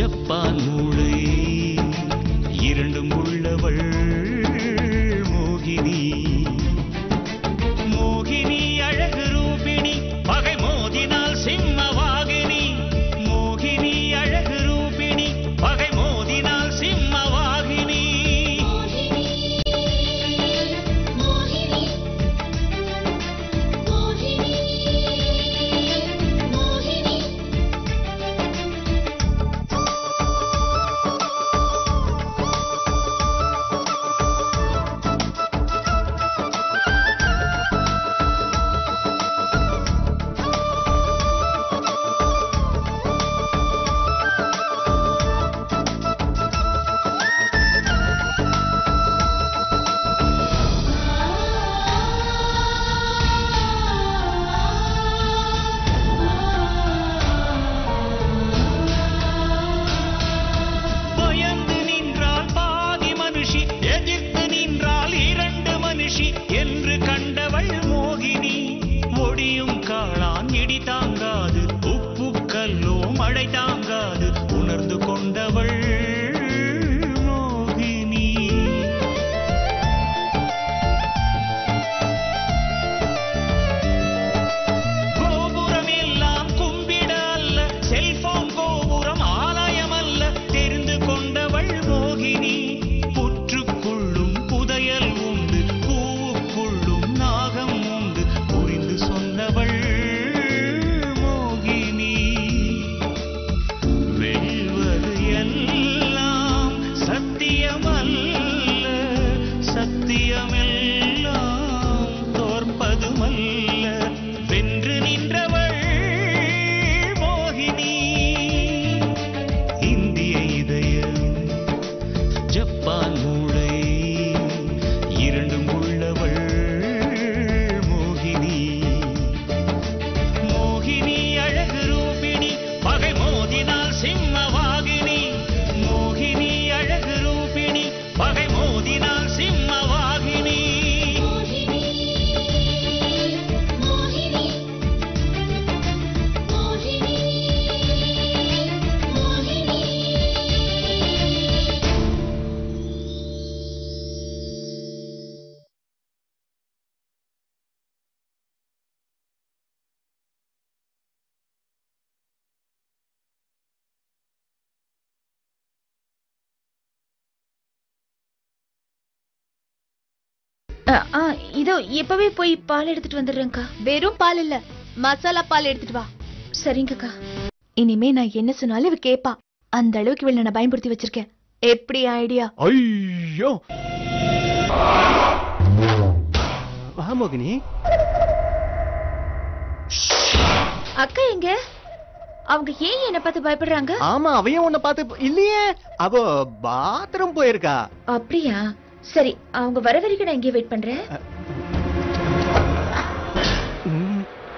Japan மூளை இரண்டும் உள்ளவள் மோகினி மோகினி அழகு ரூபிணி பகை மோதினால் சிம்மவாகினி மோகினி அழகு ரூபிணி பகை மோதினால் சிம்மவாகினி பயந்து நின்றால் பாதி மனுஷி எதிர்த்து நின்றால் இரண்டு மனுஷி என்று கண்டவள் மோகினி ஒடியும் காளான் இடி தாங்காது உப்பு கல்லோ மழை தாங்காது உணர்ந்து கொண்டவள் மோகினி கோபுரம் எல்லாம் கும்பிட அல்ல செல்போன் கோபுரம் ஆலயம் அல்ல தெரிந்து கொண்டவள் மோகினி புற்றுக்குள்ளும் புதையல் உண்டு பூவுக்குள்ளும் நாகம் உண்டு புரிந்து சொன்னவள் மோகினி வெல்வது எல்லாம் சத்தியமல்ல சத்தியமெல்லாம் தோற்பதுமல்ல வென்று நின்றவள் மோகினி இந்திய இதயம் ஜப்பான் மூளை இரண்டும் உள்ளவள் மோகினி மோகினி அழகு ரூபிணி பகை மோதினால் சிம்மவாகினி மோகினி அழகு ரூபிணி பகை மோதினால் சிம்மவாகினி ஆ, ஆ, இதோ இப்பவே போய் பால் எடுத்துட்டு வந்துடுறேன்க்கா வெறும் பால் இல்ல மசாலா பால் எடுத்துட்டு வா சரிங்கக்கா இனிமே நான் என்ன சொன்னாலும் இவ கேப்பா அந்த அளவுக்கு இவளை நான் பயன்படுத்தி வச்சிருக்கேன் எப்படி ஐடியா ஐயோ வா மோகினி அக்கா எங்க அவங்க ஏன் என்ன பார்த்து பயப்படுறாங்க ஆமா அவையும் உன்னை பார்த்து இப்ப- இல்லையே அவ பாத்ரூம் போயிருக்கா அப்படியா சரி அவங்க வர வரைக்கும் நான் இங்கே வெயிட் பண்றேன் ம்.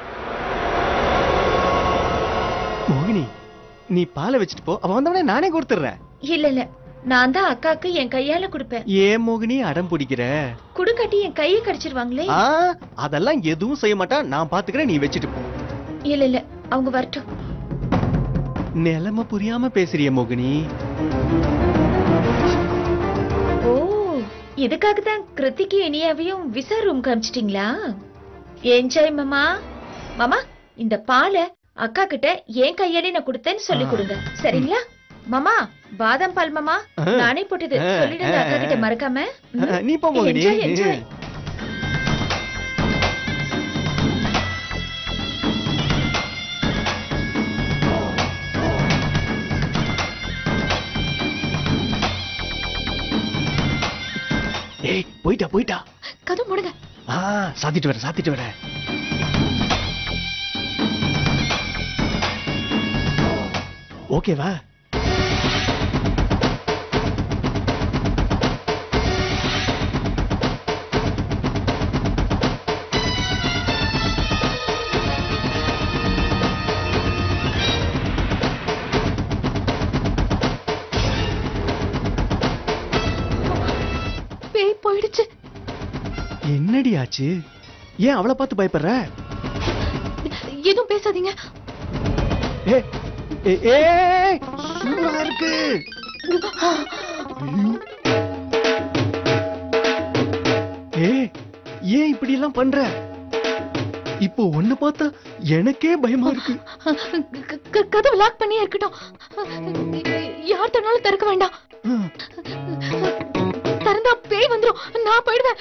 மோகினி நீ பாலை வச்சுட்டு போ அவ வந்தவனே நானே கொடுத்துறேன் இல்ல இல்ல நான் தான் அக்காக்கு என் கையால கொடுப்பேன் ஏன் மோகினி அடம் பிடிக்கிற குடுக்காட்டி என் கையை கடிச்சிருவாங்களே ஆ அதெல்லாம் எதுவும் செய்ய மாட்டா நான் பாத்துக்கிறேன் நீ வச்சுட்டு போ இல்ல இல்ல அவங்க வரட்டும் நிலைமை புரியாம பேசுறிய மோகினி ஓ இதுக்காக தான் கிருத்திக்கு இனியாவையும் விசா ரூம் காமிச்சிட்டீங்களா என்ஜாய் மாமா மாமா இந்த பாலை அக்கா கிட்ட என் கையாலே நான் கொடுத்தேன்னு சொல்லி ஆ. கொடுங்க சரிங்களா மாமா பாதாம் பால் மாமா ஆ. நானே போட்டது ஆ, சொல்லிடுங்க ஆ, அக்கா கிட்ட ஆ. மறக்காம ம்? நீ போ மோகினி Enjoy, enjoy. ஏய் போயிட்டா போயிட்டா கதை முடுங்க ஆ சாத்திட்டு வரேன் சாத்திட்டு வரேன் ஓகேவா பேய் போயிடுச்சு என்னடி ஆச்சு ஏன் அவளை பார்த்து பயப்படுற எதுவும் பேசாதீங்க ஏ ஏ- ஏய், சூடா இருக்கு ஏ ஏன் இப்படி எல்லாம் பண்ற இப்போ ஒண்ணு பார்த்தா எனக்கே பயமா இருக்கு க- க- கதவு லாக் பண்ணியே இருக்கட்டும் யார் தன்னாலும் திறக்க வேண்டாம் ம். திறந்தா பேய் வந்துரும் நான் போயிடுவேன்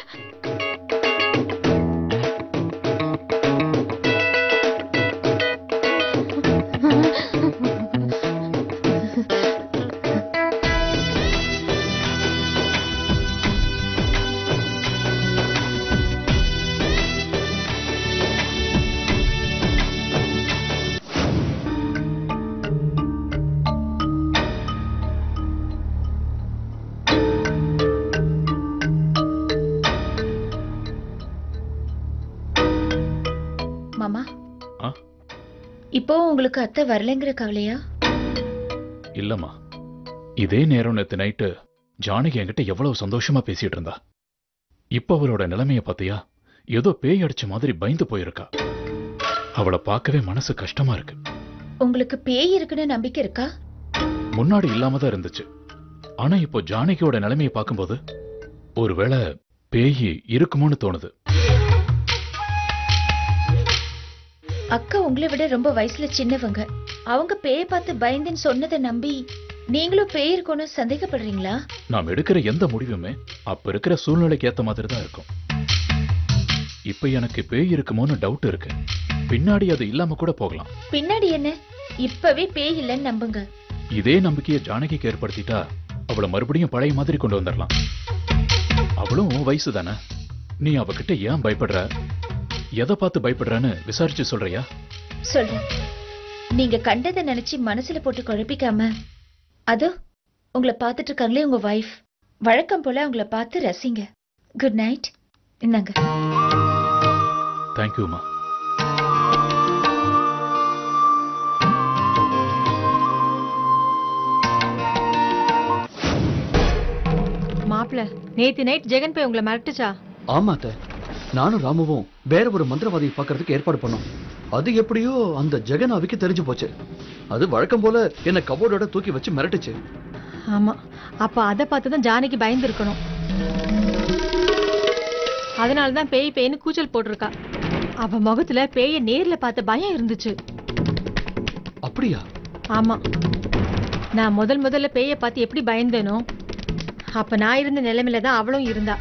மாமா ஆ? இப்போ உங்களுக்கு அத்தை வரலைங்கிற கவலையா இல்லம்மா இதே நேரம் நேத்து நைட்டு ஜானகி என்கிட்ட எவ்வளவு சந்தோஷமா பேசிட்டு இருந்தா இப்ப அவளோட நிலைமைய பாத்தியா ஏதோ பேய் அடிச்ச மாதிரி பயந்து போயிருக்கா அவளை பார்க்கவே மனசு கஷ்டமா இருக்கு உங்களுக்கு பேய் இருக்குன்னு நம்பிக்கை இருக்கா முன்னாடி இல்லாம தான் இருந்துச்சு ஆனா இப்போ ஜானகியோட நிலைமைய பார்க்கும்போது ஒருவேளை பேய் இருக்குமோன்னு தோணுது அக்கா உங்களை விட ரொம்ப வயசுல சின்னவங்க அவங்க பேய பார்த்து பயந்துன்னு சொன்னதை நம்பி நீங்களும் பேய் இருக்கும்னு சந்தேகப்படுறீங்களா நாம் எடுக்கிற எந்த முடிவுமே அப்ப இருக்கிற சூழ்நிலைக்கு ஏத்த மாதிரி தான் இருக்கும் இப்ப எனக்கு பேய் இருக்குமோன்னு டவுட் இருக்கு பின்னாடி அது இல்லாம கூட போகலாம் பின்னாடி என்ன இப்பவே பேய் இல்லைன்னு நம்புங்க இதே நம்பிக்கையை ஜானகிக்கு ஏற்படுத்திட்டா அவளை மறுபடியும் பழைய மாதிரி கொண்டு வந்துடலாம் அவளும் உன் வயசு தானே நீ அவகிட்ட ஏன் பயப்படுற எதை பார்த்து பயப்படுறன்னு விசாரிச்சு சொல்றியா சொல்றேன் நீங்க கண்டதை நினைச்சு மனசுல போட்டு குழப்பிக்காம அதோ உங்களை பார்த்துட்டு இருக்காங்களே உங்க வைஃப் வழக்கம் போல அவங்கள பார்த்து ரசிங்க குட் நைட் இந்தாங்க தேங்க்யூமா மாப்பிள நேத்து நைட் ஜெகன் போய் உங்களை மிரட்டுச்சா ஆமா அத்தை நானும் ராமுவும் வேற ஒரு மந்திரவாதியை பார்க்கறதுக்கு ஏற்பாடு பண்ணோம் அது எப்படியோ அந்த ஜெகன் அவிக்கு தெரிஞ்சு போச்சு அது வழக்கம் போல என்ன கபோர்டோட தூக்கி வச்சு மிரட்டுச்சு ஆமா அப்ப அதை பார்த்து தான் ஜானகி பயந்து இருக்கணும் அதனால தான் பேய் பேய்னு கூச்சல் போட்டிருக்கா அவ முகத்துல பேய நேர்ல பார்த்த பயம் இருந்துச்சு அப்படியா ஆமா நான் முதல் முதல்ல பேய பார்த்து எப்படி பயந்தேனோ அப்ப நான் இருந்த நிலைமையில தான் அவளும் இருந்தா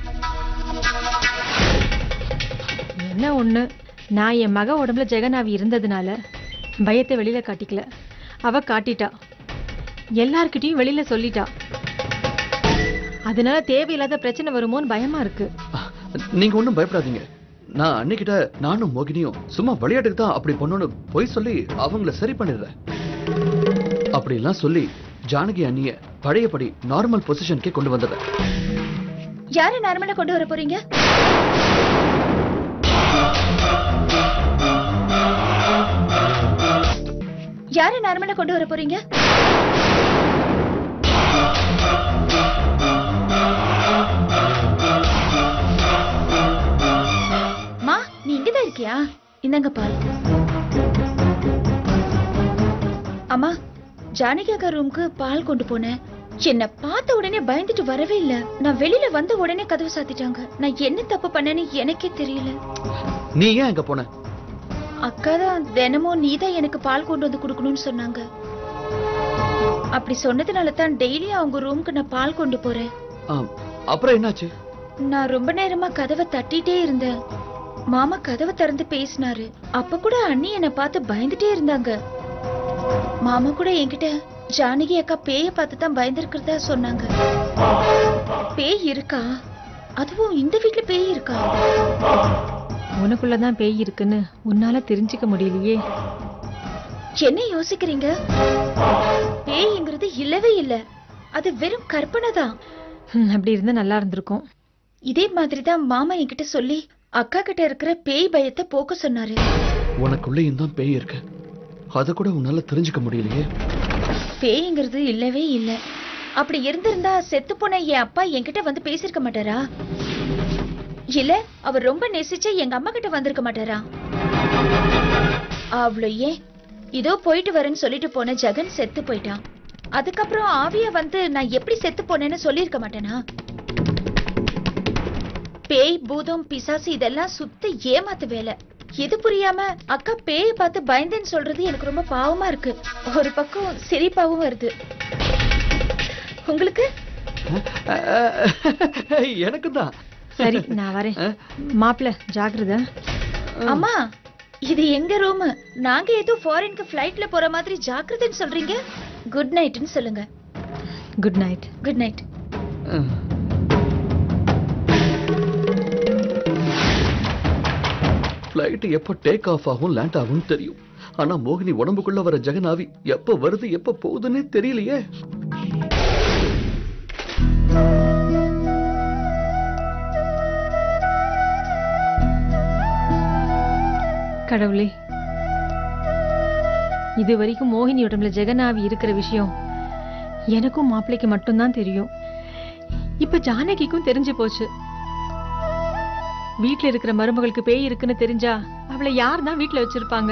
என்ன ஒண்ணு நான் என் மக உடம்புல ஜெகனாவி இருந்ததுனால பயத்தை வெளியில காட்டிக்கல அவ காட்டிட்டா எல்லார்கிட்டயும் வெளியில சொல்லிட்டா அதனால தேவையில்லாத பிரச்சனை வருமோன்னு பயமா இருக்கு அஹ், நீங்க ஒண்ணும் பயப்படாதீங்க நான் அன்னைக்கிட்ட நானும் மோகினியும் சும்மா விளையாட்டுக்கு தான் அப்படி பண்ணணும்னு பொய் சொல்லி அவங்கள சரி பண்ணிடுறேன் அப்படிலாம் சொல்லி ஜானகி அண்ணிய பழையபடி நார்மல் பொசிஷனுக்கே கொண்டு வந்துடுறேன் யாரை நார்மலா கொண்டு வர போறீங்க யாரை நார்மலா கொண்டு வர போறீங்க மா நீ இங்கதான் இருக்கியா இந்தாங்க பால் அம்மா ஜானகி அக்கா ரூமுக்கு பால் கொண்டு போனேன் என்ன பார்த்த உடனே பயந்துட்டு வரவே இல்ல நான் வெளியில வந்த உடனே கதவு சாத்திட்டாங்க நான் என்ன தப்பு பண்ணேன்னு எனக்கே தெரியல நீ ஏன் அங்க போன அக்கா தான் தினமும் நீதான் எனக்கு பால் கொண்டு வந்து கொடுக்கணும்னு சொன்னாங்க அப்படி சொன்னதுனால தான் டெய்லி அவங்க ரூமுக்கு நான் பால் கொண்டு போறேன் ஆம், அப்புறம் என்னாச்சு நான் ரொம்ப நேரமா கதவை தட்டிட்டே இருந்தேன் மாமா கதவை திறந்து பேசினாரு அப்ப கூட அண்ணி என்னை பார்த்து பயந்துட்டே இருந்தாங்க மாமா கூட என்கிட்ட ஜானகி அக்கா பேய பார்த்து தான் பயந்துருக்கிறதா சொன்னாங்க பேய் இருக்கா அதுவும் இந்த வீட்ல பேய் இருக்கா உனக்குள்ளதான் பேய் இருக்குன்னு உன்னால தெரிஞ்சுக்க முடியலையே என்ன யோசிக்கிறீங்க பேய்ங்கிறது இல்லவே இல்ல அது வெறும் கற்பனை தான் ஹம், அப்படி இருந்தா நல்லா இருந்திருக்கும் இதே மாதிரி தான் மாமா என்கிட்ட சொல்லி அக்கா கிட்ட இருக்கிற பேய் பயத்தை போக்க சொன்னாரு உனக்குள்ளேயும் தான் பேய் இருக்கு அத கூட உன்னால தெரிஞ்சுக்க முடியலையே பேய்ங்கிறது இல்லவே இல்ல அப்படி இருந்திருந்தா செத்து போன என் அப்பா என்கிட்ட வந்து பேசியிருக்க மாட்டாரா இல்ல அவர் ரொம்ப நேசிச்ச எங்க அம்மா கிட்ட வந்திருக்க மாட்டாரா அவ்வளோ ஏன் இதோ போயிட்டு வரேன்னு சொல்லிட்டு போன ஜெகன் செத்து போயிட்டான் அதுக்கப்புறம் ஆவியா வந்து நான் எப்படி செத்து போனேன்னு சொல்லியிருக்க மாட்டேனா பேய் பூதம் பிசாசு இதெல்லாம் சுத்த ஏமாத்து வேலை இது புரியாம அக்கா பேயை பார்த்து பயந்தேன்னு சொல்றது எனக்கு ரொம்ப பாவமா இருக்கு ஒரு பக்கம் சிரிப்பாவும் வருது உங்களுக்கு எனக்கு தான் சரி நான் வரேன் மாப்பிள்ள ஜாக்கிரதை அம்மா இது எங்க ரூம் நாங்க ஏதோ ஃபாரின்க்கு ஃப்ளைட்ல போற மாதிரி ஜாக்கிரதைன்னு சொல்றீங்க குட் நைட்னு சொல்லுங்க good night good night flight எப்போ டேக் ஆஃப் ஆகும் லேண்ட் ஆகும் தெரியும் ஆனா மோகினி உடம்புக்குள்ள வர ஜெகனாவி எப்ப வருது எப்ப போகுதுன்னே தெரியலையே கடவுளே இது வரைக்கும் மோகினி உடம்புல ஜெகநாவி இருக்கிற விஷயம் எனக்கும் மாப்பிள்ளைக்கு மட்டும்தான் தெரியும் இப்ப ஜானகிக்கும் தெரிஞ்சு போச்சு வீட்ல இருக்கிற மருமகளுக்கு பேய் இருக்குன்னு தெரிஞ்சா அவளை யார் தான் வீட்ல வச்சிருப்பாங்க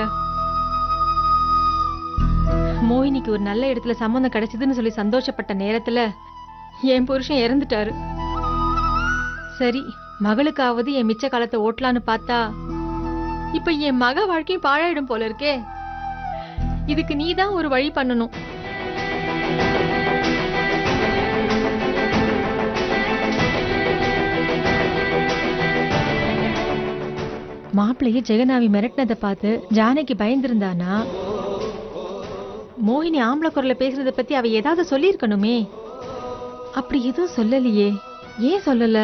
மோகினிக்கு ஒரு நல்ல இடத்துல சம்மந்தம் கிடைச்சதுன்னு சொல்லி சந்தோஷப்பட்ட நேரத்துல என் புருஷன் இறந்துட்டாரு சரி மகளுக்காவது என் மிச்ச காலத்தை ஓட்டலான்னு பார்த்தா இப்ப என் மக வாழ்க்கையும் பாழாயிடும் போல இருக்கே இதுக்கு நீதான் ஒரு வழி பண்ணணும் மாப்பிள்ளைய ஜெகநாவி மிரட்டினதை பார்த்து ஜானகி பயந்திருந்தானா மோகினி ஆம்பளை குரல்ல பேசுறத பத்தி அவ ஏதாவது சொல்லியிருக்கணுமே அப்படி எதுவும் சொல்லலையே ஏன் சொல்லல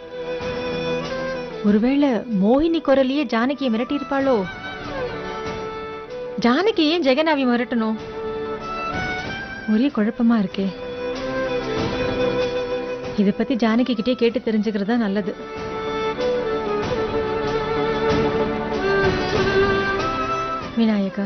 ஒருவேளை மோகினி குரலையே ஜானகியை மிரட்டி இருப்பாளோ ஜானகி ஏன் ஜெகநாவி மிரட்டணும் ஒரே குழப்பமா இருக்கே இத பத்தி ஜானகி கிட்டே கேட்டு தெரிஞ்சுக்கிறதா நல்லது Vinayaka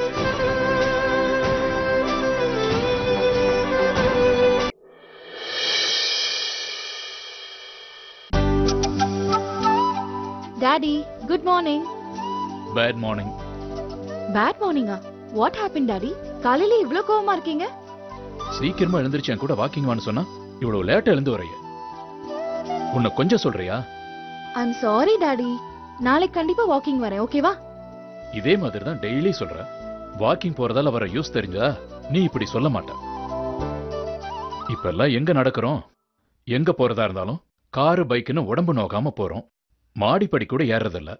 daddy good morning bad morning bad மார்னிங்கா வாட் ஹேப்பன் டாடி காலையில இவ்ளோ கோவமா இருக்கீங்க சீக்கிரமா எழுந்திருச்சு என் கூட வாக்கிங் வான்னு சொன்னா இவ்வளவு லேட்டா எழுந்து வரைய உன்னை கொஞ்சம் சொல்றியா ஐம் சாரி டாடி நாளைக்கு கண்டிப்பா வாக்கிங் வரேன் ஓகேவா இதே மாதிரி தான் டெய்லி சொல்ற வாக்கிங் போறதால வர யூஸ் தெரிஞ்சா நீ இப்படி சொல்ல மாட்ட இப்ப எல்லாம் எங்க நடக்கிறோம் எங்க போறதா இருந்தாலும் காரு பைக்குன்னு உடம்பு நோக்காம போறோம் மாடிப்படி கூட ஏறதில்ல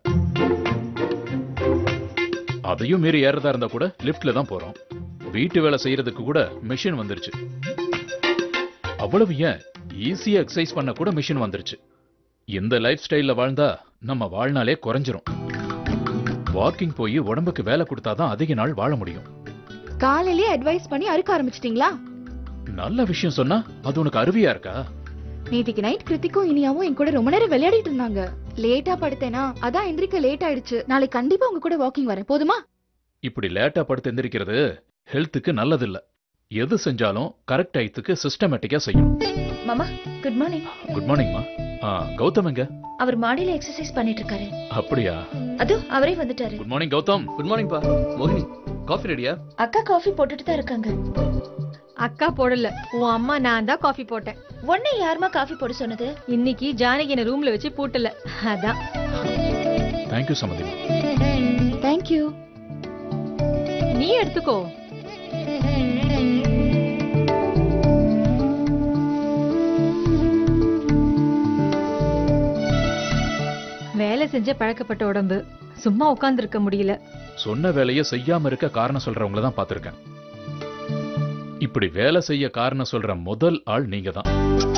அதையும் மீறி ஏறதா இருந்தா கூட லிஃப்ட்ல தான் போறோம் வீட்டு வேலை செய்யறதுக்கு கூட மிஷின் வந்துருச்சு அவ்வளவு ஏன் ஈஸியா எக்ஸசைஸ் பண்ண கூட மிஷின் வந்துருச்சு இந்த லைஃப் ஸ்டைல்ல வாழ்ந்தா நம்ம வாழ்நாளே குறைஞ்சிரும் வாக்கிங் போய் உடம்புக்கு வேலை கொடுத்தாதான் அதிக நாள் வாழ முடியும் காலையிலேயே அட்வைஸ் பண்ணி அறுக்க ஆரம்பிச்சிட்டீங்களா நல்ல விஷயம் சொன்னா அது உனக்கு அருவியா இருக்கா நேத்திக்கு நைட் கிருத்திக்கும் இனியாவும் என் கூட ரொம்ப நேரம் விளையாடிட்டு இருந்தாங்க லேட்டா படுத்தேனா அதான் எந்திரிக்க லேட் ஆயிடுச்சு நாளைக்கு கண்டிப்பா உங்க கூட வாக்கிங் வரேன் போதுமா இப்படி லேட்டா படுத்து எந்திரிக்கிறது ஹெல்த்துக்கு நல்லதில்ல எது செஞ்சாலும் கரெக்ட் டயத்துக்கு சிஸ்டமேட்டிக்கா செய்யணும் மாமா குட் மார்னிங் குட் மார்னிங்மா ஆ கௌதம் எங்க அவர் மாடியில எக்ஸசைஸ் பண்ணிட்டு இருக்காரு அப்படியா அதோ அவரே வந்துட்டாரு good morning Gautham good morning பா மோகினி காஃபி ரெடியா அக்கா காஃபி போட்டுட்டு தான் இருக்காங்க அக்கா போடல உன் அம்மா நான் தான் காஃபி போட்டேன் உன்னை யாருமா காஃபி போட சொன்னது இன்னைக்கு ஜானகி என்ன ரூம்ல வச்சு பூட்டல அதான் தேங்க்யூ சமதிமா தேங்க்யூ நீ எடுத்துக்கோ வேலை செஞ்ச பழக்கப்பட்ட உடம்பு சும்மா உட்கார்ந்து இருக்க முடியல சொன்ன வேலையை செய்யாம இருக்க காரணம் சொல்றவங்கள தான் பார்த்திருக்கேன் இப்படி வேலை செய்ய காரணம் சொல்ற முதல் ஆள் நீங்க தான்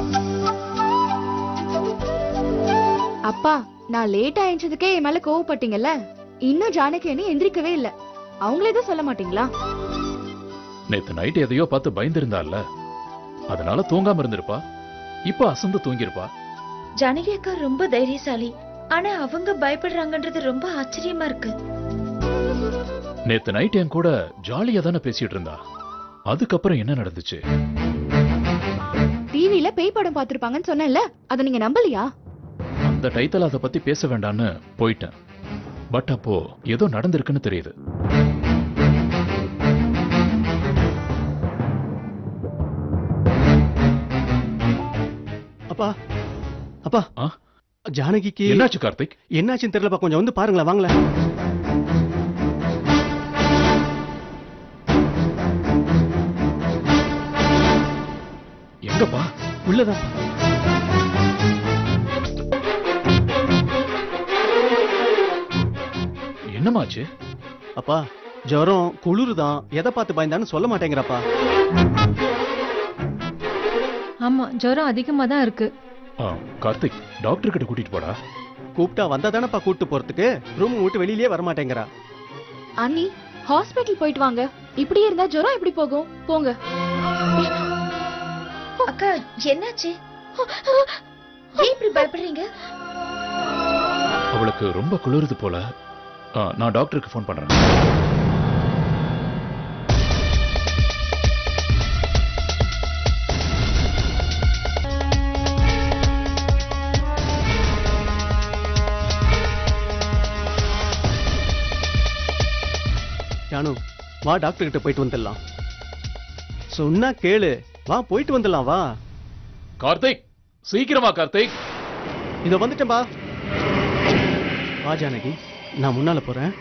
அப்பா நான் லேட்டா எழுந்ததுக்கே என் மேல கோவப்பட்டீங்கல்ல இன்னும் ஜானகி அண்ணி எந்திரிக்கவே இல்ல அவங்களே தான் சொல்ல மாட்டீங்களா நேத்து நைட் எதையோ பார்த்து பயந்திருந்தால அதனால தூங்காம இருந்திருப்பா இப்ப அசந்து தூங்கியிருப்பா ஜானகி அக்கா ரொம்ப தைரியசாலி ஆனா அவங்க பயப்படுறாங்கன்றது ரொம்ப ஆச்சரியமா இருக்கு நேத்து நைட் என் கூட ஜாலியா தானே பேசிட்டு இருந்தா அதுக்கப்புறம் என்ன நடந்துச்சு டிவில பேய் படம் பாத்திருப்பாங்கன்னு சொன்னேன்ல அத நீங்க நம்பலையா அந்த டைத்தில் அதை பத்தி பேச வேண்டான்னு போயிட்டேன் பட் அப்போ ஏதோ நடந்திருக்குன்னு தெரியுது அப்பா அப்பா ஆ? ஜானகிக்கு என்னாச்சு கார்த்திக் என்னாச்சுன்னு தெரியலப்பா கொஞ்சம் வந்து பாருங்களேன் வாங்களேன் எங்கப்பா உள்ளதான் என்னமாச்சு அப்பா ஜுரம் குளிருதான் எதை பார்த்து பயந்தான்னு சொல்ல மாட்டேங்கிறப்பா ஆமா ஜுரம் அதிகமா தான் இருக்கு ஆ, கார்த்திக் டாக்டர் கிட்ட கூட்டிட்டு போடா கூப்பிட்டா வந்தா தானப்பா கூப்பிட்டு போறதுக்கு ரூம் விட்டு வெளியிலேயே வர மாட்டேங்கிறா அண்ணி ஹாஸ்பிட்டல் போயிட்டு வாங்க இப்படியே இருந்தா ஜுரம் எப்படி போகும் போங்க அக்கா என்னாச்சு ஏன் இப்படி பயப்படுறீங்க அவளுக்கு ரொம்ப குளிருது போல ஆ, நான் டாக்டருக்கு ஃபோன் பண்றேன் ஜானு வா டாக்டர் கிட்ட போயிட்டு வந்துடலாம் சொன்னா கேளு வா போயிட்டு வந்துடலாம் வா கார்த்திக் சீக்கிரமா கார்த்திக் இதோ வந்துட்டேன்பா வா ஜானகி நான் முன்னால போறேன்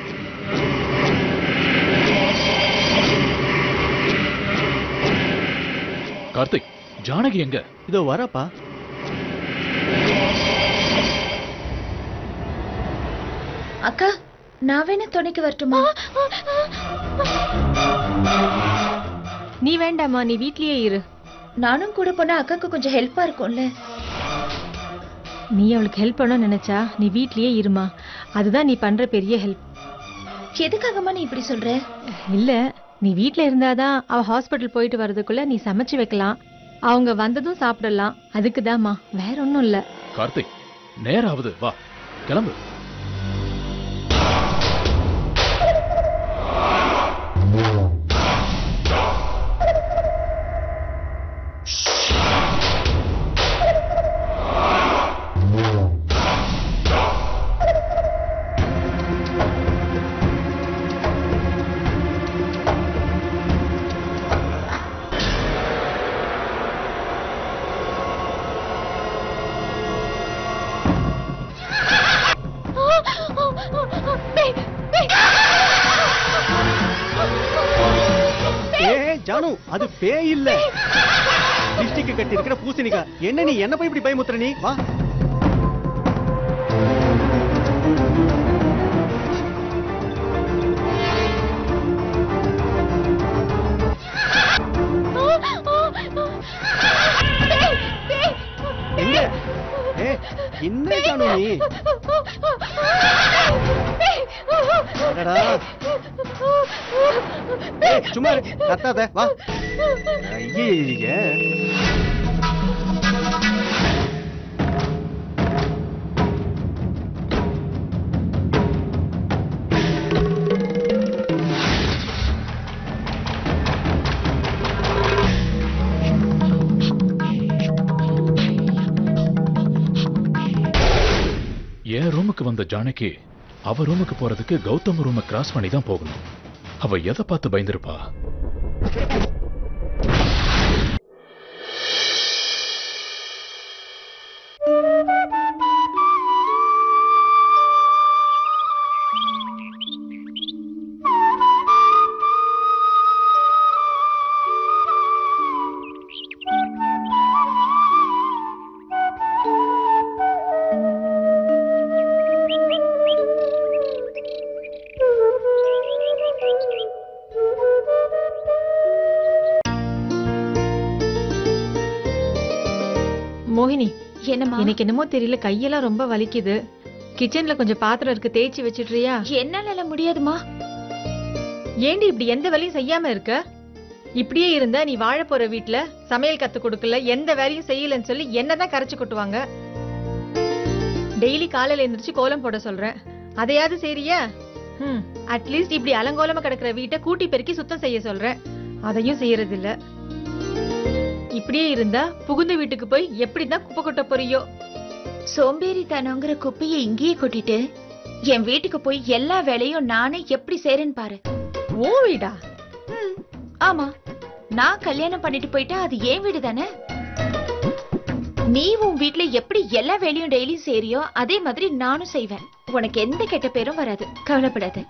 கார்த்திக் ஜானகி எங்க இதோ வரப்பா அக்கா நான் வேணா துணைக்கு வரட்டுமா நீ வேண்டாம்மா நீ வீட்லயே இரு நானும் கூட போனா அக்காக்கு கொஞ்சம் ஹெல்ப்பா இருக்கும்ல நீ அவளுக்கு ஹெல்ப் பண்ண நினைச்சா நீ வீட்லயே இருமா அதுதான் நீ பண்ற பெரிய ஹெல்ப் எதுக்காகம்மா நீ இப்படி சொல்ற இல்ல நீ வீட்ல இருந்தாதான் அவ ஹாஸ்பிட்டல் போயிட்டு வர்றதுக்குள்ள நீ சமைச்சு வைக்கலாம் அவங்க வந்ததும் சாப்பிடலாம் அதுக்குதாம்மா வேற ஒண்ணும் இல்ல கார்த்திக் நேரம் ஆகுது வா கிளம்பு ஏ ஜானு அது பேய் இல்ல லிப்ஸ்டிக் கட்டி இருக்கிற பூசணிக்கா என்ன நீ என்ன போய் இப்படி பயமுத்துற நீ வா எங்க ஏ என்ன ஜானு நீ அடடா ஏய், சும்மா இரு. கத்தாத வா ஐயே என் ரூமுக்கு வந்த ஜானகி அவ ரூமுக்கு போறதுக்கு கௌதம் ரூமை கிராஸ் பண்ணி தான் போகணும் அவ எதை பார்த்து பயந்திருப்பா மோகினி என்னம்மா எனக்கு என்னமோ தெரியல கையெல்லாம் ரொம்ப வலிக்குது கிச்சன்ல கொஞ்சம் பாத்திரம் இருக்கு தேய்ச்சி வச்சிடுறியா என்னால எல்லாம் முடியாதுமா ஏண்டி இப்படி எந்த வேலையும் செய்யாம இருக்க இப்படியே இருந்தா நீ வாழ போற வீட்ல சமையல் கத்து கொடுக்கல எந்த வேலையும் செய்யலன்னு சொல்லி என்னதான் கரைச்சு கொட்டுவாங்க டெய்லி காலையில எந்திரிச்சு கோலம் போட சொல்றேன் அதையாவது சரியா ம் அட்லீஸ்ட் இப்படி அலங்கோலமா கிடக்குற வீட்டை கூட்டி பெருக்கி சுத்தம் செய்ய சொல்றேன் அதையும் செய்யறது இல்ல இப்படியே இருந்தா புகுந்த வீட்டுக்கு போய் எப்படிதான் குப்பை கொட்ட போறியோ சோம்பேறித்தனங்கிற குப்பையை இங்கேயே கொட்டிட்டு என் வீட்டுக்கு போய் எல்லா வேலையும் நானே எப்படி செய்றேன்னு பாரு ஓ வீடா ம், ஆமா நான் கல்யாணம் பண்ணிட்டு போயிட்டா அது ஏன் வீடு தானே நீ உன் வீட்ல எப்படி எல்லா வேலையும் டெய்லியும் செய்றியோ அதே மாதிரி நானும் செய்வேன் உனக்கு எந்த கெட்ட பேரும் வராது கவலைப்படாத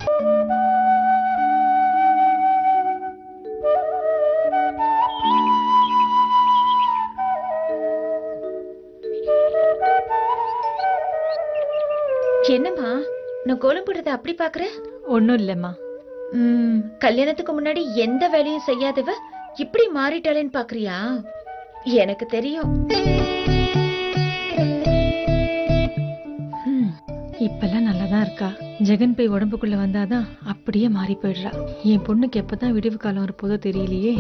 என்னம்மா நான் கோலம் போடுறத அப்படி பாக்குறேன் ஒன்றும் இல்லைம்மா ம் கல்யாணத்துக்கு முன்னாடி எந்த வேலையும் செய்யாதவ இப்படி மாறிட்டாளேன்னு பாக்குறியா எனக்கு தெரியும் ம், இப்பெல்லாம் நல்லா தான் இருக்கா ஜெகன் போய் உடம்புக்குள்ள வந்தாதான் அப்படியே மாறி போயிடுறா என் பொண்ணுக்கு எப்பதான் விடிவு காலம் இருப்போதோ தெரியலையே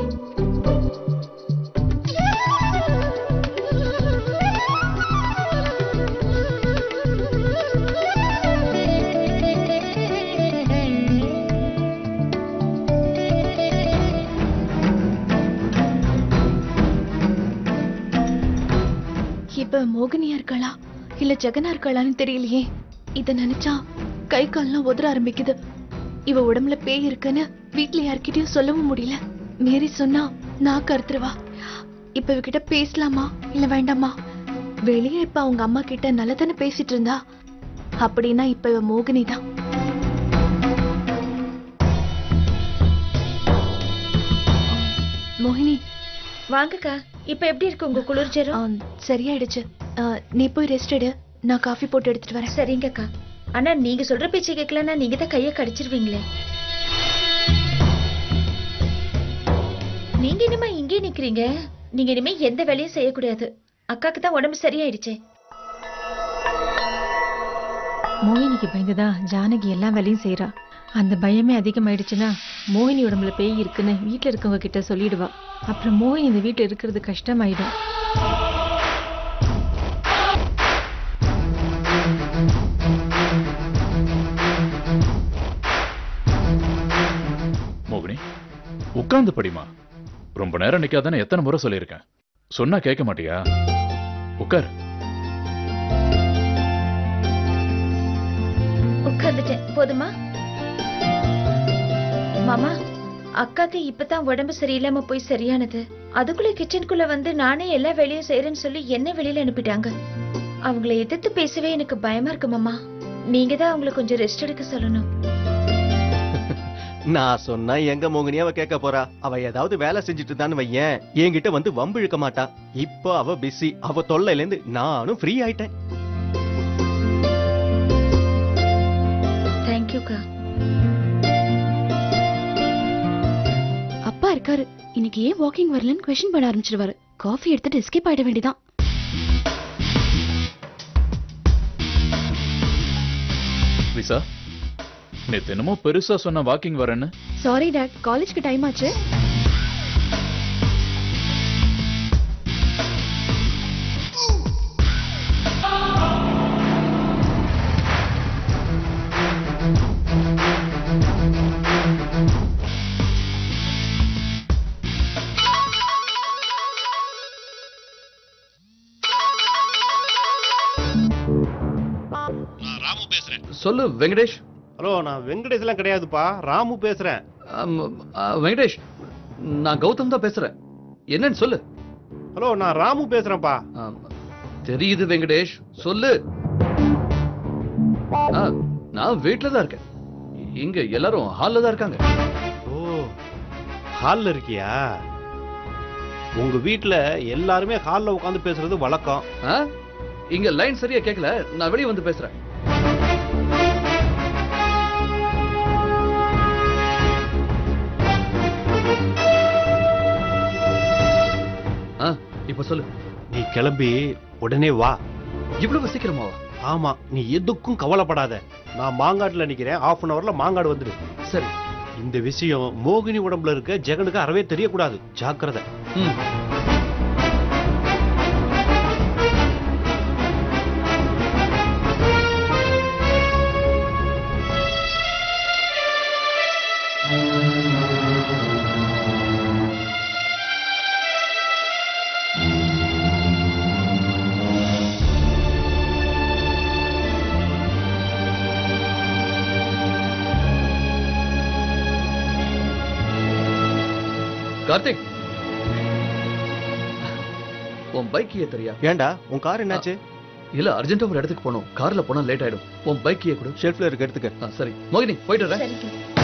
இப்ப மோகினியா இருக்காளா இல்ல ஜெகனா இருக்காளான்னு தெரியலையே இத நினைச்சா கை கால்லாம் உதற ஆரம்பிக்குது இவ உடம்புல பேய் இருக்குன்னு வீட்ல யார்கிட்டயும் சொல்லவும் முடியல மீறி சொன்னா நான் கருத்துருவா இப்ப இவகிட்ட பேசலாமா இல்ல வேண்டாமா வெளியே இப்ப அவங்க அம்மா கிட்ட நல்லதானே பேசிட்டு இருந்தா அப்படின்னா இப்ப இவ மோகினி தான் மோகினி வாங்கக்கா இப்ப எப்படி இருக்கு உங்க குளிர் ஜரம் ஆ, சரியாயிடுச்சு ஆ, நீ போய் ரெஸ்ட் எடு நான் காஃபி போட்டு எடுத்துட்டு வரேன் சரிங்கக்கா ஆனா நீங்க சொல்ற பேச்சு கேட்கலன்னா நீங்க தான் கைய கடிச்சிருவீங்களே நீங்க இனிமே இங்கே நிக்கிறீங்க நீங்க இனிமே எந்த வேலையும் செய்யக்கூடாது அக்காக்கு தான் உடம்பு சரியாயிடுச்சே மோகினிக்கு பயந்துதா ஜானகி எல்லா வேலையும் செய்றா அந்த பயமே அதிகமாயிடுச்சுன்னா மோகினி உடம்புல பேய் இருக்குன்னு வீட்ல இருக்கவங்க கிட்ட சொல்லிடுவா அப்புறம் மோகினி இந்த வீட்ல இருக்கிறது கஷ்டமாயிடும் மோகினி உட்கார்ந்து படிமா ரொம்ப நேரம் நிக்காதானே எத்தனை முறை சொல்லியிருக்கேன் சொன்னா கேட்க மாட்டியா உட்கார் உட்கார்ந்துட்டேன் போதுமா மாமா அக்காக்கு இப்பதான் உடம்பு சரியில்லாம போய் சரியானது அதுக்குள்ள கிச்சனுக்குள்ள வந்து நானே எல்லா வேலையும் செய்யறேன்னு சொல்லி என்ன வெளியில அனுப்பிட்டாங்க அவங்கள எதிர்த்து பேசவே எனக்கு பயமா இருக்கு மாமா நீங்க தான் அவங்கள கொஞ்சம் ரெஸ்ட் எடுக்க சொல்லணும் நான் சொன்னா எங்க மோகினி அவ கேட்க போறா அவ ஏதாவது வேலை செஞ்சுட்டு தான் வையேன் என்கிட்ட வந்து வம்பு இழுக்க மாட்டா இப்போ அவ பிஸி அவ தொல்லையில இருந்து நானும் ஃப்ரீ ஆயிட்டேன் தேங்க்யூக்கா அப்பா இருக்காரு இன்னைக்கு ஏன் வாக்கிங் வரலன்னு கொஸ்டின் பண்ண ஆரம்பிச்சிருவாரு காஃபி எடுத்துட்டு எஸ்கேப் ஆயிட வேண்டியதான் ரிசா நேத்து என்னமோ பெருசா சொன்ன வாக்கிங் வரேன்னு சாரி டாட் காலேஜ்க்கு டைம் ஆச்சு ராமு பேசுறேன் சொல்லு வெங்கடேஷ் ஹலோ நான் வெங்கடேஷ்லாம் கிடையாதுப்பா ராமு பேசுறேன் ஆம், ஆ, வெங்கடேஷ் நான் கௌதம் தான் பேசுறேன் என்னன்னு சொல்லு ஹலோ நான் ராமு பேசுறேன்ப்பா ஆம், தெரியுது வெங்கடேஷ் சொல்லு ஆ, நான் வீட்ல தான் இருக்கேன் இங்க எல்லாரும் ஹால்ல தான் இருக்காங்க ஓ ஹால்ல இருக்கியா உங்க வீட்ல எல்லாருமே ஹால்ல உட்காந்து பேசுறது வழக்கம் ஆ? இங்க லைன் சரியா கேட்கல நான் வெளியே வந்து பேசுறேன் ஆ, இப்ப சொல்லு நீ கிளம்பி உடனே வா இவ்வளவு சீக்கிரமாவா ஆமா நீ எதுக்கும் கவலைப்படாத நான் மாங்காட்டுல நிக்கிறேன் ஆஃப் அன் அவர்ல மாங்காடு வந்துடு சரி இந்த விஷயம் மோகினி உடம்புல இருக்க ஜெகனுக்கு அறவே தெரியக்கூடாது ஜாக்கிரதை ம் கார்த்திக் உன் பைக் கீயை தெரியா ஏன்டா உன் கார் என்னாச்சு இல்ல அர்ஜென்ட்டா ஒரு இடத்துக்கு போகணும் கார்ல போனா லேட் ஆயிடும் உன் பைக் கீயை கொடு ஷெல்ஃப்ல இருக்க எடுத்துக்க ஆ, சரி மோகினி போயிட்டு வரேன் சரிங்க